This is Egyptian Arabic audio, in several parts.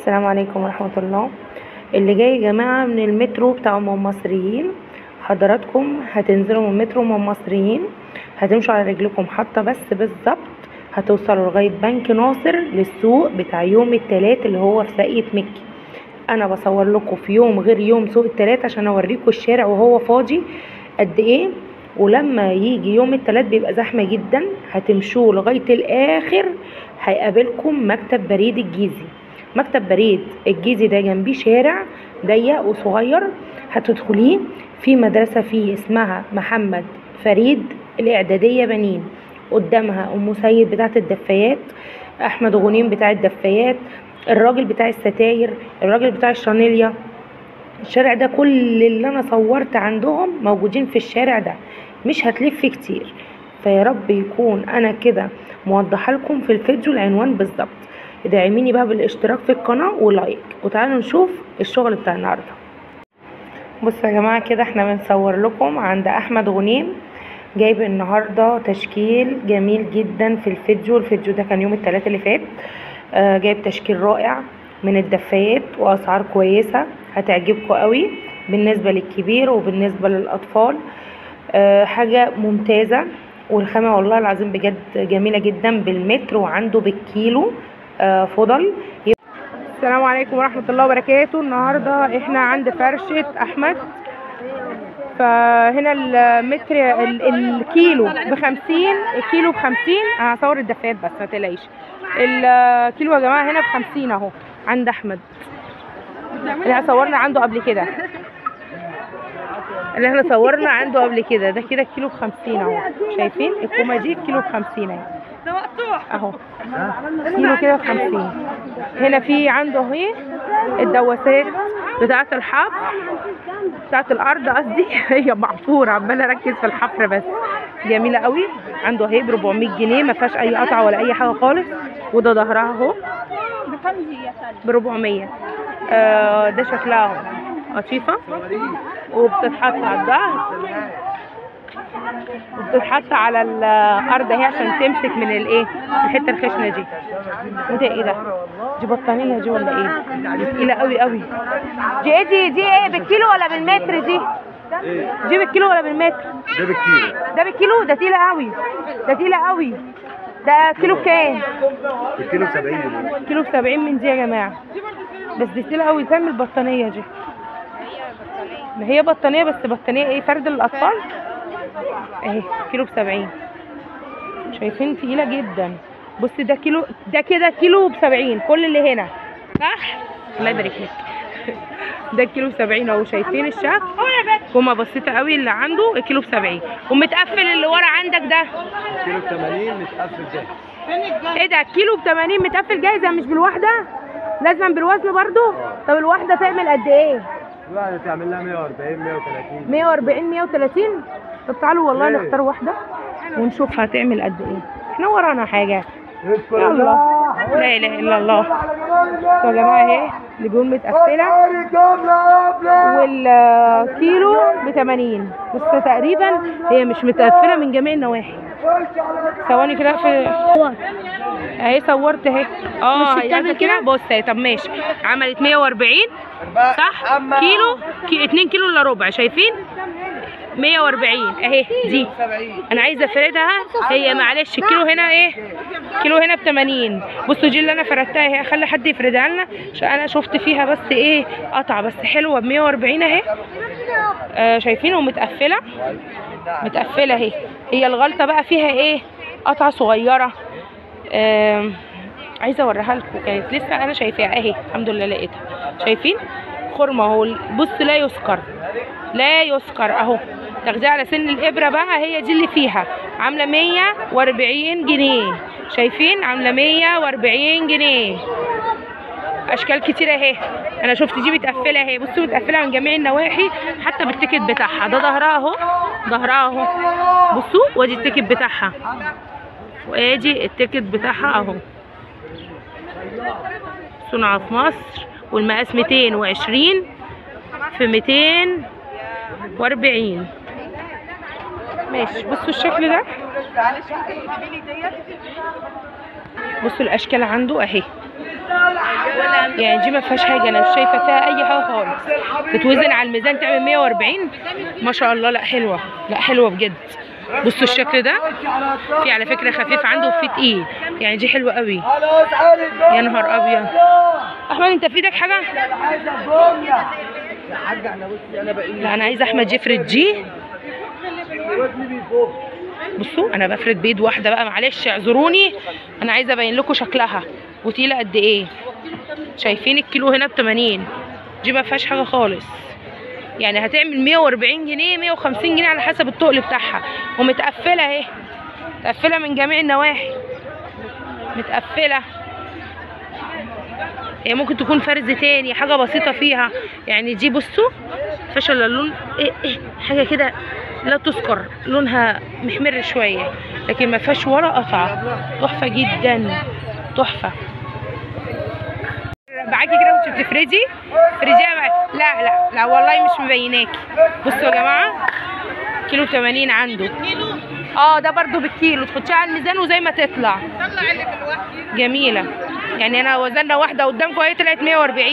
السلام عليكم ورحمة الله اللي جاي يا جماعة من المترو بتاع ام المصريين حضراتكم هتنزلوا من المترو ام المصريين هتمشوا على رجلكم حتى بس بالظبط هتوصلوا لغاية بنك ناصر للسوق بتاع يوم التلات اللي هو في ساقية مكي انا بصور لكم في يوم غير يوم سوق التلات عشان اوريكم الشارع وهو فاضي قد ايه ولما يجي يوم التلات بيبقى زحمة جدا هتمشوا لغاية الاخر هيقابلكم مكتب بريد الجيزي مكتب بريد الجيزي ده جنبيه شارع ضيق وصغير هتدخليه في مدرسة فيه اسمها محمد فريد الإعدادية بنين قدامها أم سيد بتاعة الدفايات أحمد غنيم بتاع الدفايات الراجل بتاع الستاير الراجل بتاع الشانيليا الشارع ده كل اللي أنا صورت عندهم موجودين في الشارع ده مش هتلف كتير فيا رب يكون أنا كده موضحه لكم في الفيديو العنوان بالظبط ادعميني بقى بالاشتراك في القناة ولايك وتعالوا نشوف الشغل بتاع النهاردة بصوا يا جماعة كده احنا بنصور لكم عند احمد غنيم جايب النهاردة تشكيل جميل جدا في الفيديو الفيديو ده كان يوم التلات اللي فات آه جايب تشكيل رائع من الدفايات واسعار كويسة هتعجبكم قوي بالنسبة للكبير وبالنسبة للاطفال آه حاجة ممتازة والخامة والله العظيم بجد جميلة جدا بالمتر وعنده بالكيلو آه فضل السلام عليكم ورحمة الله وبركاته النهاردة احنا عند فرشة احمد فهنا المتر ال- الكيلو بخمسين الكيلو بخمسين انا هصور الدفات بس ما تقلقيش الكيلو يا جماعة هنا بخمسين اهو عند احمد اللي احنا صورنا عنده قبل كده اللي احنا صورنا عنده قبل كده ده كده كيلو بخمسين اهو شايفين الكومة دي كيلو بخمسين اهي اهو كيلو كده بخمسين هنا في عنده اهي الدواسات بتاعة الحفر بتاعة الارض قصدي هي محفورة عمالة اركز في الحفر بس جميلة قوي عنده اهي ب 400 جنيه ما فيهاش اي قطعة ولا اي حاجة خالص وده ظهرها اهو ب 400 آه ده شكلها اهو قطيفة وبتتحط على الظهر وبتتحط على الارض اهي عشان تمسك من الايه الحته الخشنه دي وده ايه ده دي بطانيه دي ولا ايه دي تقيله قوي قوي دي ايه دي دي ايه بالكيلو ولا بالمتر دي دي بالكيلو ولا بالمتر ده بالكيلو ده بالكيلو ده تقيله قوي ده تقيله قوي ده كيلو بكام بالكيلو 70 جنيه كيلو ب 70 من دي يا جماعه بس دي تقيله قوي تعمل البطانيه دي ما هي بطانيه بس بطانيه ايه فرد للاطفال اهي كيلو ب 70 شايفين تقيله جدا بص ده كيلو ده كده كيلو ب 70 كل اللي هنا صح الله يبارك لك ده كيلو ب 70 اهو شايفين الشكل كومه بسيطه قوي اللي عنده الكيلو ب 70 ومتقفل اللي ورا عندك ده كيلو 80 متقفل جاهز ايه ده كيلو ب 80 متقفل جاهزه مش بالواحده لازم بالوزن برضو طب الواحده تعمل قد ايه واحدة تعمل لها 140 130 140 130 طب تعالوا والله ليه؟ نختار واحده ونشوف هتعمل قد ايه احنا ورانا حاجه يذكر يلا الله لا اله الا الله يا جماعه اهي اللي بيقول متقفله والكيلو ب 80 بس تقريبا هي مش متقفله من جميع النواحي ثواني كده في اهي صورت اهي اه مش هي عايزة كده بص اهي طب ماشي عملت 140 صح كيلو كي 2 كيلو الا ربع شايفين 140 اهي دي انا عايزه افردها هي معلش الكيلو هنا ايه كيلو هنا ب 80 بصوا دي اللي انا فردتها اهي اخلي حد يفردها لنا عشان انا شفت فيها بس ايه قطعه بس حلوه ب 140 اهي آه شايفين ومتقفله متقفله اهي هي الغلطه بقى فيها ايه قطعه صغيره آم، عايزه اوريها لكم كانت لسه انا شايفاها اهي الحمد لله لقيتها شايفين خرمه اهو بص لا يذكر لا يذكر اهو تاخديها على سن الابره بقى هي دي اللي فيها عامله 140 جنيه شايفين عامله 140 جنيه اشكال كتير اهي انا شفت دي متقفله اهي بصوا متقفله من جميع النواحي حتى بالتيكت بتاعها ده ظهرها اهو ظهرها اهو بصوا وادي التيكت بتاعها وادي التيكت بتاعها اهو صنع في مصر والمقاس 220 في 240 ماشي بصوا الشكل ده بصوا الاشكال عنده اهي يعني دي ما فيهاش حاجه انا مش شايفه فيها اي حاجه خالص تتوزن على الميزان تعمل 140 ما شاء الله لا حلوه لا حلوه بجد بصوا الشكل ده في على فكره خفيف عنده وفي تقيل يعني دي حلوه قوي يا نهار ابيض احمد انت في ايدك حاجه يا حاج احنا بصي انا بقيت لا انا عايزه احمد يفرد جي وزني بيفوق بصوا انا بفرد بيد واحده بقى معلش اعذروني انا عايزه ابين لكم شكلها وتقيله قد ايه شايفين الكيلو هنا ب 80 دي ما فيهاش حاجه خالص يعني هتعمل 140 جنيه 150 جنيه على حسب التقل بتاعها ومتقفله اهي متقفله من جميع النواحي متقفله هي ممكن تكون فرز تاني حاجه بسيطه فيها يعني دي بصوا فيهاش الا لون إيه إيه حاجه كده لا تذكر لونها محمر شويه لكن ما فيهاش ولا قطعه تحفه جدا تحفه معاكي كده وانت بتفرزي فرزيها مع... لا لا لا والله مش مبيناكي بصوا يا جماعه كيلو 80 عنده اه ده برضو بالكيلو تحطيها على الميزان وزي ما تطلع جميله يعني انا وزنا واحده قدامكم اهي طلعت 140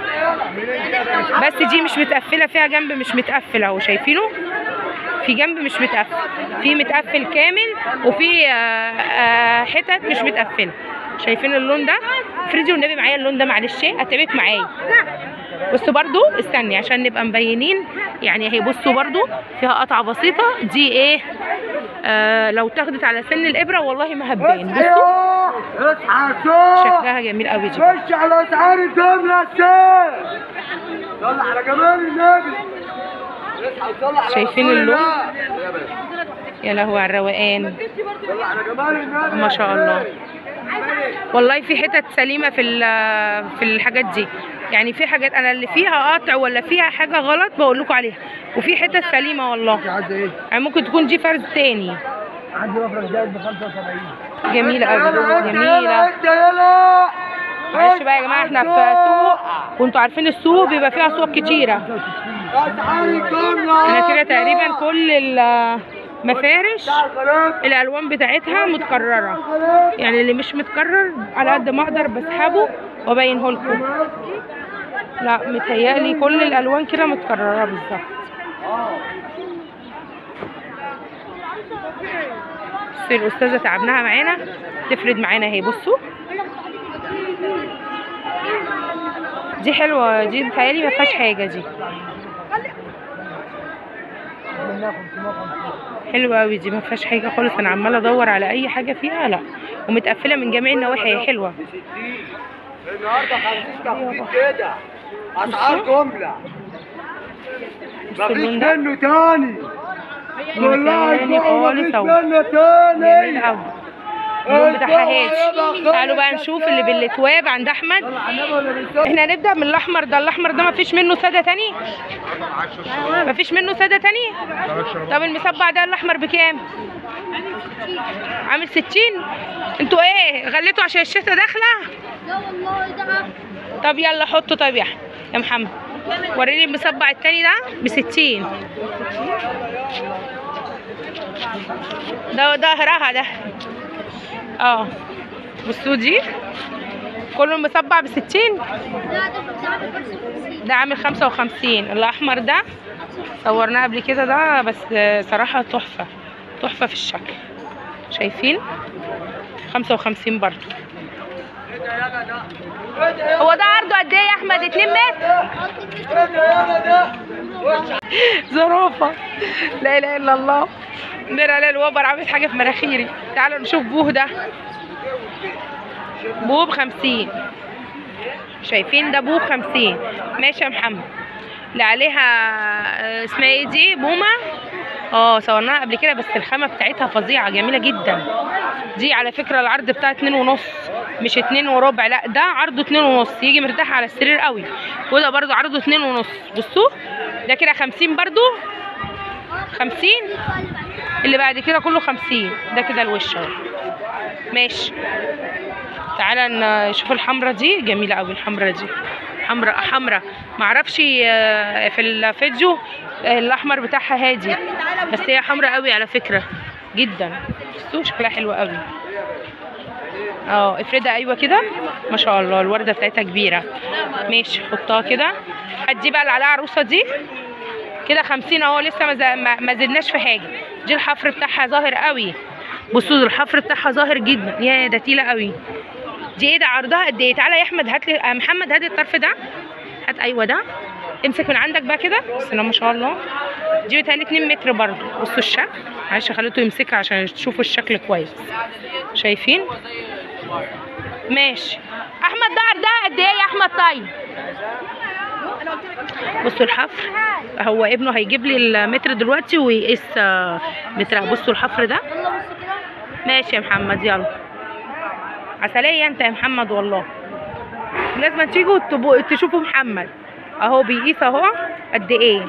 بس دي مش متقفله فيها جنب مش متقفل اهو شايفينه في جنب مش متقفل في متقفل كامل وفي آه، آه، حتت مش متقفله شايفين اللون ده افرضي والنبي معايا اللون ده معلش اتعبك معايا بصوا برضو استني عشان نبقى مبينين يعني اهي بصوا برضو فيها قطعه بسيطه دي ايه آه لو تاخدت على سن الابره والله ما هتبين بصوا اصحى فوق شكلها جميل قوي دي خش على اسعار الجمله السير صل على جمال النبي اصحى وصل على شايفين رسول اللون؟ الله. يا لهوي على الروقان صل على جمال النبي ما شاء الله والله في حتت سليمه في ال- في الحاجات دي يعني في حاجات انا اللي فيها قطع ولا فيها حاجه غلط بقول لكم عليها وفي حتت سليمه والله عايزه ايه؟ يعني ممكن تكون دي فرز تاني عندي مفرق زائد ب 75 جميله قوي جميله انت يلا معلش بقى يا جماعه احنا في سوق وانتوا عارفين السوق بيبقى فيها اسواق كتيره اسعار الجمله انا كده تقريبا كل المفارش الالوان بتاعتها متكرره يعني اللي مش متكرر على قد ما اقدر بسحبه وابينه لكم لا متهيألي كل الالوان كده متكرره بالظبط بصي الاستاذه تعبناها معانا تفرد معانا اهي بصوا دي حلوه دي متهيألي ما فيهاش حاجه دي حلوه قوي دي ما فيهاش حاجه خالص انا عماله ادور على اي حاجه فيها لا ومتقفله من جميع النواحي هي حلوه النهارده 50 تخفيض كده اسعار جمله بصوا مفيش اللون ده منه تاني والله تاني الجمعة خالص مفيش اهو منه جميل تاني قوي اللون بتاعها هادي تعالوا بقى نشوف اللي بالاتواب عند احمد احنا هنبدا من الاحمر ده الاحمر ده مفيش منه ساده تاني مفيش منه ساده تاني طب المسبع ده الاحمر بكام عامل 60 انتوا ايه غليتوا عشان الشتا داخله لا والله ده طب يلا حطه طيب يا أحمد. يا محمد وريني المسبع التاني ده ب 60 ده ظهرها ده اه بصوا دي كله مسبع ب 60 لا ده ده بس ده عامل 55 الاحمر ده صورناه قبل كده ده بس صراحة تحفة تحفة في الشكل شايفين 55 برضو هو ده عرضه قد ايه يا احمد 2 متر زرافة لا اله الا الله لا لا الوبر عامل حاجة في مناخيري تعالوا نشوف بوه ده بوه بخمسين شايفين ده بوه بخمسين ماشي يا محمد اللي عليها آه، اسمها ايه دي بومة اه صورناها قبل كده بس الخامة بتاعتها فظيعة جميلة جدا دي على فكرة العرض بتاع اتنين ونص مش اتنين وربع لا ده عرضه اتنين ونص يجي مرتاح على السرير قوي وده برضو عرضه اتنين ونص بصوا ده كده خمسين برضو خمسين اللي بعد كده كله خمسين ده كده الوش اهو ماشي تعالى نشوف الحمرة دي جميلة قوي الحمرة دي حمراء حمراء معرفش آه، في الفيديو آه، الاحمر بتاعها هادي بس هي حمراء قوي على فكرة جدا بصوا شكلها حلو قوي اه افردها ايوه كده ما شاء الله الورده بتاعتها كبيره ماشي حطها كده هدي بقى اللي عليها عروسه دي كده خمسين اهو لسه ما, ز- ما, ما زدناش في حاجه دي الحفر بتاعها ظاهر قوي بصوا الحفر بتاعها ظاهر جدا يا ده تقيله قوي دي ايه ده عرضها قد ايه تعالى يا احمد هات لي آه، محمد هات لي الطرف ده هات ايوه ده امسك من عندك بقى كده بسم الله ما شاء الله دي بتهيألي 2 متر برضه بصوا الشكل معلش خليته يمسكها عشان تشوفوا الشكل كويس شايفين ماشي احمد ده عرضها قد ايه يا احمد طيب بصوا الحفر هو ابنه هيجيب لي المتر دلوقتي ويقيس آه، بتاع بصوا الحفر ده يلا بص كده ماشي يا محمد يلا عسلية انت يا محمد والله لازم تيجوا تبقوا- تشوفوا محمد اهو بيقيس اهو قد ايه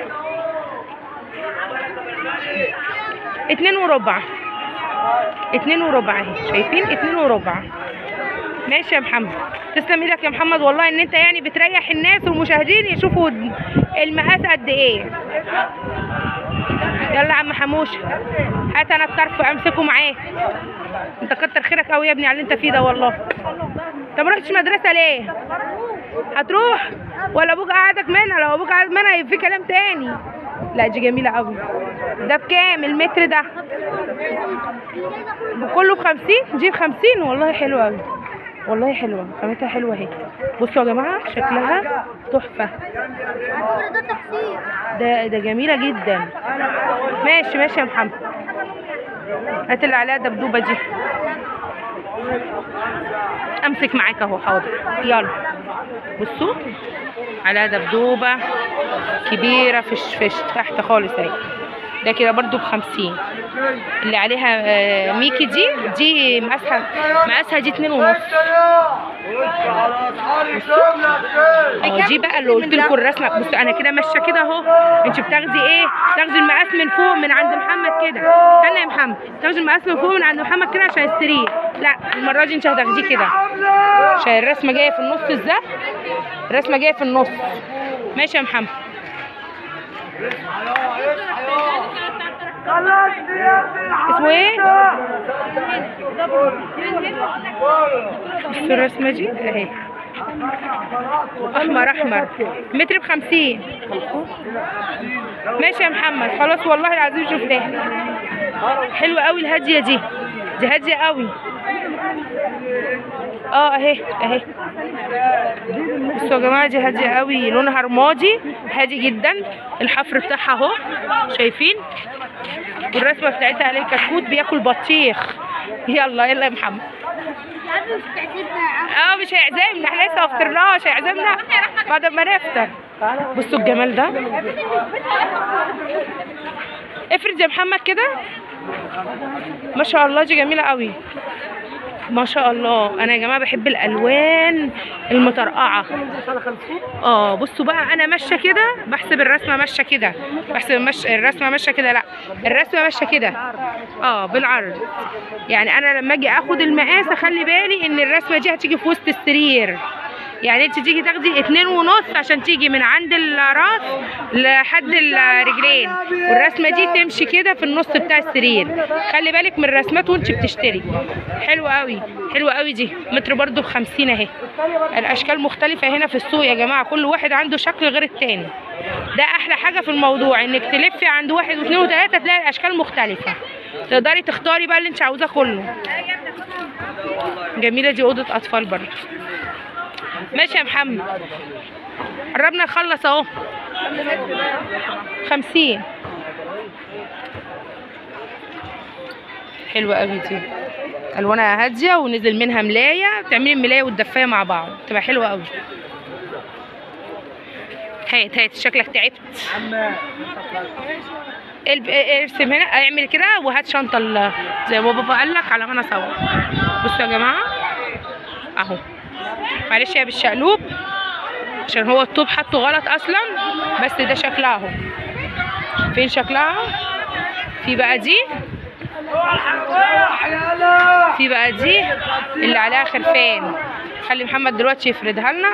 اتنين وربع اتنين وربع اهي شايفين اتنين وربع ماشي يا محمد تسلم ايدك يا محمد والله ان انت يعني بتريح الناس والمشاهدين يشوفوا المقاس قد ايه يلا يا عم حموش هات انا الطرف امسكه معاك انت كتر خيرك قوي يا ابني على اللي انت فيه ده والله انت ما رحتش مدرسه ليه هتروح ولا ابوك قعدك منها لو ابوك قعد منها يبقى في كلام تاني لا دي جميله قوي ده بكام المتر ده كله بخمسين دي بخمسين والله حلوه قوي والله حلوه خامتها حلوه اهي بصوا يا جماعه شكلها تحفه ده تفسير ده ده جميله جدا ماشي ماشي يا محمد هات اللي عليها دبدوبه دي امسك معاك اهو حاضر يلا بصوا عليها دبدوبه كبيره في الش- في الش- تحت خالص اهي ده كده برضو بخمسين اللي عليها آه، ميكي دي دي مقاسها مقاسها دي اتنين ونص اه دي بقى اللي قلت لكم الرسمه بصوا انا كده ماشيه كده اهو انت بتاخدي ايه بتاخدي المقاس من فوق من عند محمد كده استنى يا محمد تاخدي المقاس من فوق من عند محمد كده عشان السرير لا المره دي انت هتاخديه كده عشان الرسمه جايه في النص ازاي الرسمه جايه في النص ماشي يا محمد اسمه ايه بصوا الرسمه دي اهي احمر احمر متر بخمسين ماشي يا محمد خلاص والله العظيم شفتها حلوه قوي الهاديه دي دي هاديه قوي اه اهي اهي بصوا يا جماعه دي هاديه قوي لونها رمادي هادي جدا الحفر بتاعها اهو شايفين والرسمه بتاعتها عليه كتكوت بياكل بطيخ يلا يلا يا محمد يا عم مش تعزمنا يا عم اه مش هيعزمنا احنا لسه ما فطرناش هيعزمنا بعد ما نفطر بصوا الجمال ده افرد يا محمد كده ما شاء الله دي جميله قوي ما شاء الله انا يا جماعه بحب الالوان المطرقعه اه بصوا بقى انا ماشيه كده بحسب الرسمه ماشيه كده بحسب المش... الرسمه ماشيه كده لا الرسمه ماشيه كده اه بالعرض يعني انا لما اجي اخد المقاس اخلي بالي ان الرسمه دي هتيجي في وسط السرير يعني انت تيجي تاخدي اتنين ونص عشان تيجي من عند الراس لحد الرجلين والرسمه دي تمشي كده في النص بتاع السرير خلي بالك من الرسمات وانت بتشتري حلوه قوي حلوه قوي دي متر برضو بخمسين اهي الاشكال مختلفه هنا في السوق يا جماعه كل واحد عنده شكل غير التاني ده احلى حاجه في الموضوع انك تلفي عند واحد واثنين وثلاثه تلاقي الاشكال مختلفه تقدري تختاري بقى اللي انت عاوزاه كله جميله دي اوضه اطفال برضو ماشي يا محمد قربنا نخلص اهو خمسين حلوة قوي دي الوانها هاديه ونزل منها ملايه بتعملي الملايه والدفايه مع بعض تبقى حلوه قوي هات هات شكلك تعبت الب- ارسم هنا اعمل كده وهات شنطه ال- زي ما بابا قال لك على ما انا اصور بصوا يا جماعه اهو معلش يا بالشقلوب عشان هو الطوب حطه غلط اصلا بس ده شكلها اهو فين شكلها في بقى دي في بقى دي اللي عليها خرفان خلي محمد دلوقتي يفردها لنا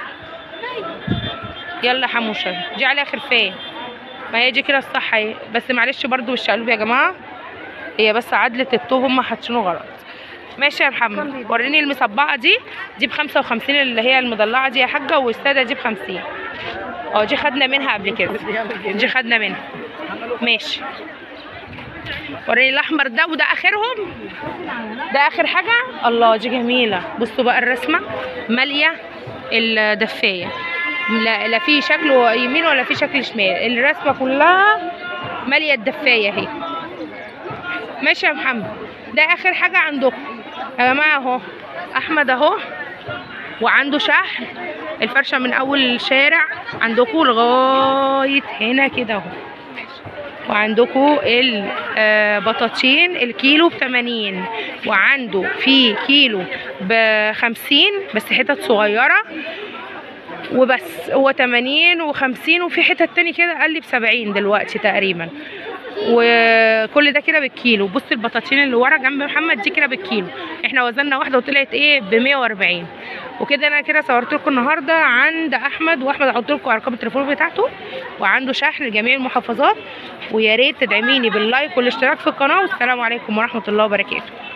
يلا حموشة دي عليها خرفان ما هي دي كده الصح اهي بس معلش برضو بالشقلوب يا جماعة هي بس عدلة الطوب هما حاطينه غلط ماشي يا محمد وريني المصبعه دي دي ب 55 اللي هي المضلعه دي يا حاجه والساده دي ب 50 اه دي خدنا منها قبل كده دي خدنا منها ماشي وريني الاحمر ده وده اخرهم ده اخر حاجه الله دي جميله بصوا بقى الرسمه ماليه الدفايه لا لا في شكله يمين ولا في شكل شمال الرسمه كلها ماليه الدفايه اهي ماشي يا محمد ده اخر حاجه عندكم يا جماعه اهو احمد اهو وعنده شحن الفرشه من اول الشارع عندكم لغايه هنا كده اهو وعندكم البطاطين الكيلو ب 80 وعنده في كيلو ب 50 بس حتت صغيره وبس هو 80 و50 وفي حتت تاني كده قال لي ب 70 دلوقتي تقريبا وكل ده كده بالكيلو بص البطاطين اللي ورا جنب محمد دي كده بالكيلو احنا وزننا واحده وطلعت ايه ب 140 وكده انا كده صورت لكم النهارده عند احمد واحمد هحط لكم ارقام التليفون بتاعته وعنده شحن لجميع المحافظات ويا ريت تدعميني باللايك والاشتراك في القناه والسلام عليكم ورحمه الله وبركاته